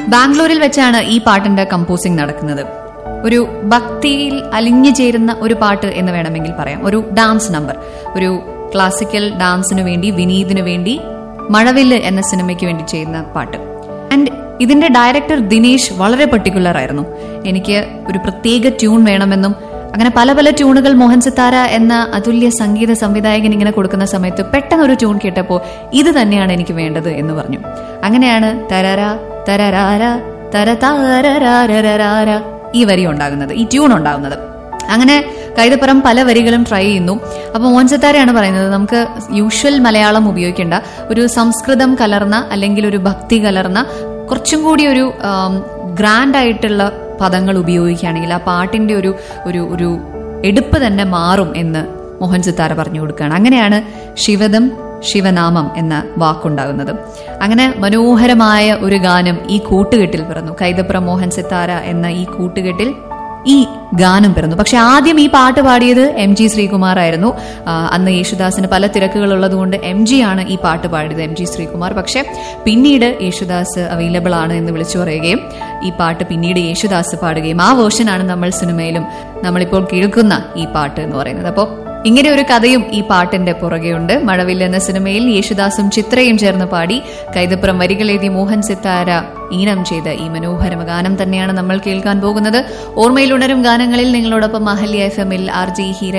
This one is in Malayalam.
ബാംഗ്ലൂരിൽ വെച്ചാണ് ഈ പാട്ടിന്റെ കമ്പോസിംഗ് നടക്കുന്നത് ഒരു ഭക്തിയിൽ അലിഞ്ഞു ചേരുന്ന ഒരു പാട്ട് എന്ന് വേണമെങ്കിൽ പറയാം ഒരു ഡാൻസ് നമ്പർ ഒരു ക്ലാസിക്കൽ ഡാൻസിനു വേണ്ടി വിനീതിനു വേണ്ടി മഴവില്ല് എന്ന സിനിമയ്ക്ക് വേണ്ടി ചെയ്യുന്ന പാട്ട് ആൻഡ് ഇതിന്റെ ഡയറക്ടർ ദിനേശ് വളരെ പെർട്ടിക്കുലർ ആയിരുന്നു എനിക്ക് ഒരു പ്രത്യേക ട്യൂൺ വേണമെന്നും അങ്ങനെ പല പല ട്യൂണുകൾ മോഹൻ സിത്താര എന്ന അതുല്യ സംഗീത സംവിധായകൻ ഇങ്ങനെ കൊടുക്കുന്ന സമയത്ത് പെട്ടെന്ന് ഒരു ട്യൂൺ കേട്ടപ്പോൾ ഇത് തന്നെയാണ് എനിക്ക് വേണ്ടത് എന്ന് പറഞ്ഞു അങ്ങനെയാണ് തരര തരരാര തരതാരരാരരാര ഈ വരി ഉണ്ടാകുന്നത് ഈ ട്യൂൺ ഉണ്ടാകുന്നത് അങ്ങനെ കൈതപ്പുറം പല വരികളും ട്രൈ ചെയ്യുന്നു അപ്പോൾ മോൻസത്താരയാണ് പറയുന്നത് നമുക്ക് യൂഷ്വൽ മലയാളം ഉപയോഗിക്കേണ്ട ഒരു സംസ്കൃതം കലർന്ന അല്ലെങ്കിൽ ഒരു ഭക്തി കലർന്ന കുറച്ചും കൂടി ഒരു ഗ്രാൻഡ് ആയിട്ടുള്ള പദങ്ങൾ ഉപയോഗിക്കുകയാണെങ്കിൽ ആ പാട്ടിന്റെ ഒരു ഒരു ഒരു എടുപ്പ് തന്നെ മാറും എന്ന് മോഹൻ സിത്താര പറഞ്ഞു കൊടുക്കുകയാണ് അങ്ങനെയാണ് ശിവദം ശിവനാമം എന്ന വാക്കുണ്ടാകുന്നത് അങ്ങനെ മനോഹരമായ ഒരു ഗാനം ഈ കൂട്ടുകെട്ടിൽ പിറന്നു കൈതപ്ര മോഹൻ സിത്താര എന്ന ഈ കൂട്ടുകെട്ടിൽ ഈ ഗാനം പിറന്നു പക്ഷെ ആദ്യം ഈ പാട്ട് പാടിയത് എം ജി ശ്രീകുമാർ ആയിരുന്നു ആ, അന്ന് യേശുദാസിന് പല തിരക്കുകൾ ഉള്ളതുകൊണ്ട് എം ജി ആണ് ഈ പാട്ട് പാടിയത് എം ജി ശ്രീകുമാർ പക്ഷെ പിന്നീട് യേശുദാസ് അവൈലബിൾ ആണ് എന്ന് വിളിച്ചു പറയുകയും ഈ പാട്ട് പിന്നീട് യേശുദാസ് പാടുകയും ആ വേർഷനാണ് നമ്മൾ സിനിമയിലും നമ്മളിപ്പോൾ കേൾക്കുന്ന ഈ പാട്ട് എന്ന് പറയുന്നത് അപ്പോൾ ഇങ്ങനെ ഒരു കഥയും ഈ പാട്ടിന്റെ പുറകെയുണ്ട് മഴവിൽ എന്ന സിനിമയിൽ യേശുദാസും ചിത്രയും ചേർന്ന് പാടി കൈതപ്പുറം വരികളെഴുതി മോഹൻ സിത്താര ഈണം ചെയ്ത ഈ മനോഹരമ ഗാനം തന്നെയാണ് നമ്മൾ കേൾക്കാൻ പോകുന്നത് ഓർമ്മയിൽ ഉണരും ഗാനങ്ങളിൽ നിങ്ങളോടൊപ്പം അഹല്യ എഫ് എമ്മിൽ ആർ ജി ഹീര